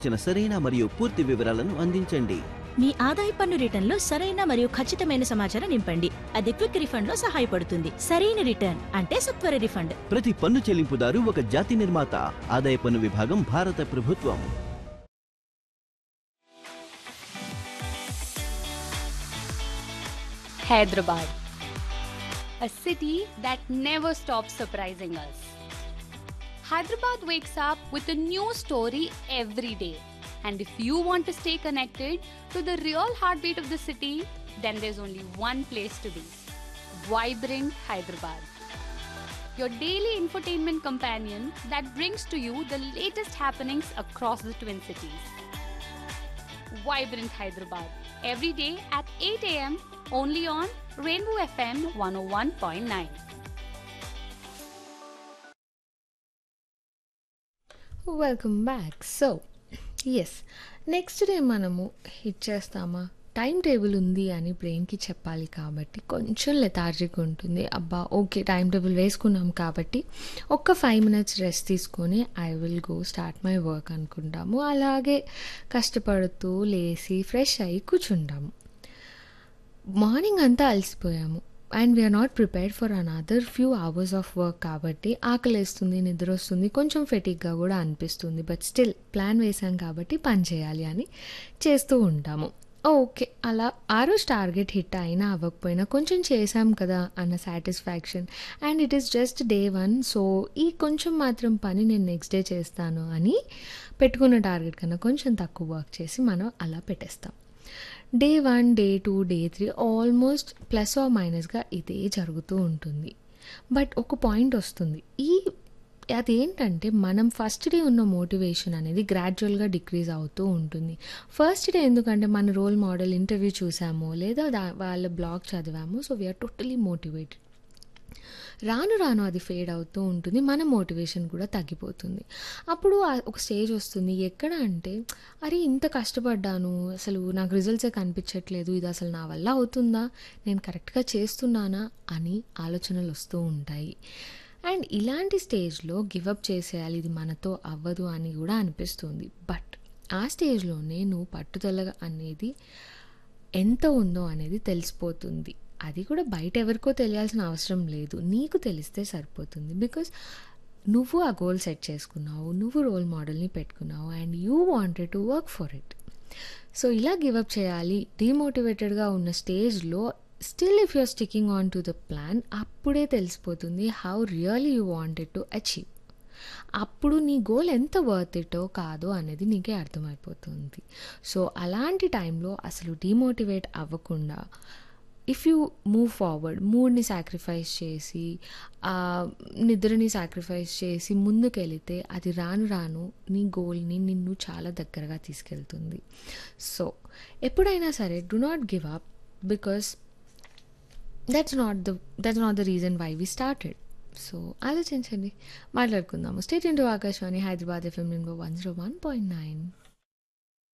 ఇచ్చిన సరైన మరియు పూర్తి వివరాలను అందించండి మీ ఆదాయ పన్ను రిటర్న్లో సరైన మరియు ఖచ్చితమైన సమాచారం నింపండి అది క్విక్ రిఫండ్ లో సహాయపడుతుంది సరైన రిటర్న్ అంటే సత్వర రిఫండ్ ప్రతి పన్ను చెల్లింపుదారు ఒక జాతి నిర్మాత ఆదాయ పన్ను విభాగం భారత ప్రభుత్వం Hyderabad, a city that never stops surprising us. Hyderabad wakes up with a new story every day. And if you want to stay connected to the real heartbeat of the city, then there's only one place to be Vibrant Hyderabad. Your daily infotainment companion that brings to you the latest happenings across the Twin Cities. Vibrant Hyderabad every day at 8 a.m. only on Rainbow FM 101.9. Welcome back so yes next day మనము hit చేస్తామా time table ఉంది అని బ్రెయిన్కి చెప్పాలి కాబట్టి కొంచెం lethargic ఉంటుంది అబ్బా ఓకే టైం టేబుల్ వేసుకున్నాం కాబట్టి ఒక్క ఫైవ్ మినిట్స్ రెస్ట్ తీసుకొని I will go start my work అనుకుంటాము అలాగే కష్టపడుతూ లేసి ఫ్రెష్ అయ్యి కూర్చుంటాము మార్నింగ్ అంతా అలసిపోయాము and we're not prepared for another few hours of work కాబట్టి ఆకలేస్తుంది నిద్ర వస్తుంది కొంచెం ఫెటిక్గా కూడా అనిపిస్తుంది బట్ స్టిల్ ప్లాన్ వేసాం కాబట్టి పని చేయాలి అని చేస్తూ ఉంటాము ఓకే అలా ఆ రోజు టార్గెట్ హిట్ అయినా అవ్వకపోయినా కొంచెం చేసాం కదా అన్న satisfaction and it is just day one so ఈ కొంచెం మాత్రం పని నేను నెక్స్ట్ డే చేస్తాను అని పెట్టుకున్న టార్గెట్ కన్నా కొంచెం తక్కువ వర్క్ చేసి మనం అలా పెట్టేస్తాం day one day two day three almost plus or మైనస్గా ఇదే జరుగుతూ ఉంటుంది బట్ ఒక పాయింట్ వస్తుంది ఈ అదేంటంటే మనం ఫస్ట్ డే ఉన్న మోటివేషన్ అనేది గ్రాడ్యువల్గా డిక్రీజ్ అవుతూ ఉంటుంది ఫస్ట్ డే ఎందుకంటే మన రోల్ మోడల్ ఇంటర్వ్యూ చూసాము లేదా దా వాళ్ళ బ్లాగ్ చదివాము సో వీఆర్ టోటలీ మోటివేటెడ్ రాను రాను అది ఫేడ్ అవుతూ ఉంటుంది మన మోటివేషన్ కూడా తగ్గిపోతుంది అప్పుడు ఆ- ఒక స్టేజ్ వస్తుంది ఎక్కడ అంటే అరే ఇంత కష్టపడ్డాను అసలు నాకు రిజల్ట్సే కనిపించట్లేదు ఇది అసలు నా వల్ల అవుతుందా నేను కరెక్ట్గా చేస్తున్నానా అని ఆలోచనలు వస్తూ ఉంటాయి అండ్ ఇలాంటి స్టేజ్లో గివప్ చేసేయాలి ఇది మనతో అవ్వదు అని కూడా అనిపిస్తుంది బట్ ఆ స్టేజ్లోనే నువ్వు పట్టుదల అనేది ఎంత ఉందో అనేది తెలిసిపోతుంది అది కూడా బయట ఎవరికో తెలియాల్సిన అవసరం లేదు నీకు తెలిస్తే సరిపోతుంది బికాస్ నువ్వు ఆ గోల్ సెట్ చేసుకున్నావు నువ్వు రోల్ మోడల్ని పెట్టుకున్నావు and you wanted to work for it so ఇలా గివప్ చేయాలి డిమోటివేటెడ్గా ఉన్న స్టేజ్లో still if you're sticking on to the plan అప్పుడే తెలిసిపోతుంది how really you wanted to achieve అప్పుడు నీ గోల్ ఎంత వర్త్ ఇటో కాదో అనేది నీకే అర్థమైపోతుంది సో అలాంటి టైంలో అసలు డిమోటివేట్ అవ్వకుండా ఇఫ్ యూ మూవ్ ఫార్వర్డ్ మూడ్ని సాక్రిఫైస్ చేసి ఆ నిద్రని సాక్రిఫైస్ చేసి ముందుకెళితే అది రాను రాను నీ గోల్ని నిన్ను చాలా దగ్గరగా తీసుకెళ్తుంది సో ఎప్పుడైనా సరే do not give up because that's not the that's not the reason why we started so ఆలోచించండి మాట్లాడుకుందాము stay tuned to Akashvani Hyderabad FM number one zero one point nine